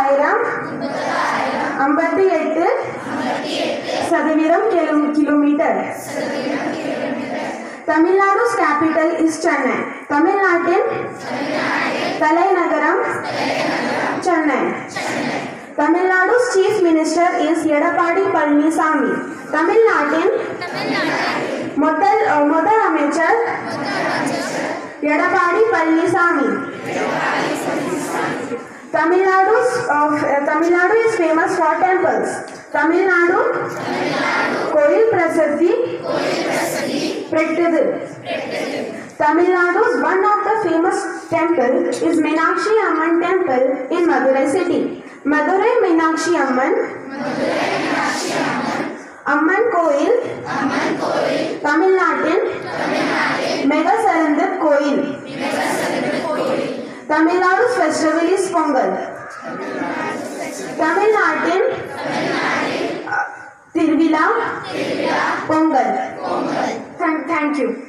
முப்பதாயிரம் ஐம்பத்தி எட்டு சதவீதம் kilo- kilometre Tamil Nadu's capital is Chennai தமிழ்நாட்டின் தலைநகரம் Chennai Tamil Nadu's chief minister is Edappadi Palaniswami தமிழ்நாட்டின் முதல் முதல் அமைச்சர் Edappadi Palaniswami Tamil Nadu's of Tamil Nadu is famous for temples Tamil Nadu கோயில் பிரசித்தி பெற்றது Tamilnadu's one of the famous temple is Meenakshi Amman temple in Madurai city. Madurai Meenakshi Amman அம்மன் கோயில் தமிழ்நாட்டின் மிக சிறந்த கோயில் தமிழ்நாடு ஃபெஸ்டிவல் இஸ் பொங்கல் தமிழ்நாட்டின் அஹ், திருவிழா பொங்கல் தேங்க்யூ